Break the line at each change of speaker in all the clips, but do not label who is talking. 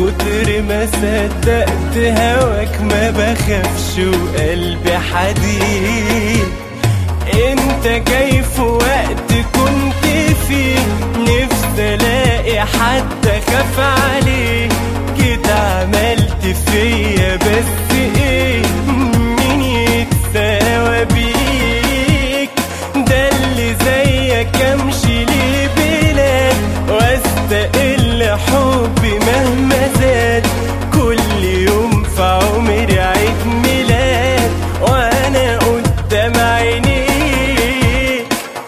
كتر ما صدقت هواك ما بخافش وقلبي حديد انت جاي في وقت كنت فيه نفسي الاقي حد اخاف عليه كده عملت فيا بس ايه مين يتساوى بيك ده اللي زيك امشي ليه بلاد واستقل حبي مهما زاد كل يوم في عمري عيد ميلاد وانا قدام عينيك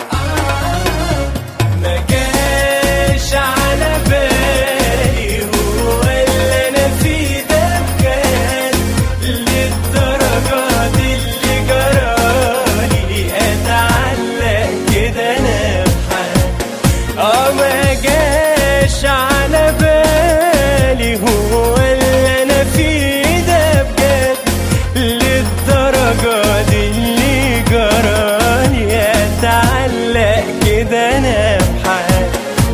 ما جاش على بالي هو اللي انا فيه ده بجد للدرجة دي اللي جرالي اتعلق كده انا بحد اه ما جاش على بالي هو اللي انا فيه ده بجد للدرجة دي اللي جرالي اتعلق كده انا بحد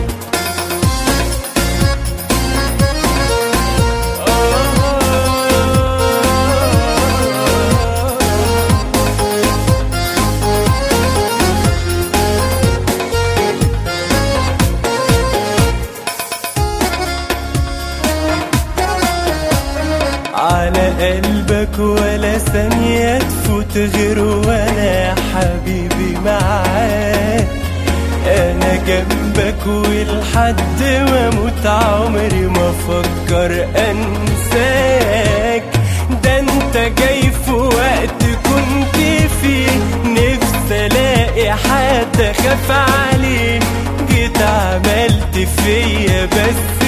على قلبك ولا ثانية تفوت غير وانا يا حبيبي معاك انا جنبك ولحد ما اموت عمري ما افكر انساك ده انت جاي في وقت كنت فيه نفسي الاقي حد اخاف عليه جيت عملت فيا بس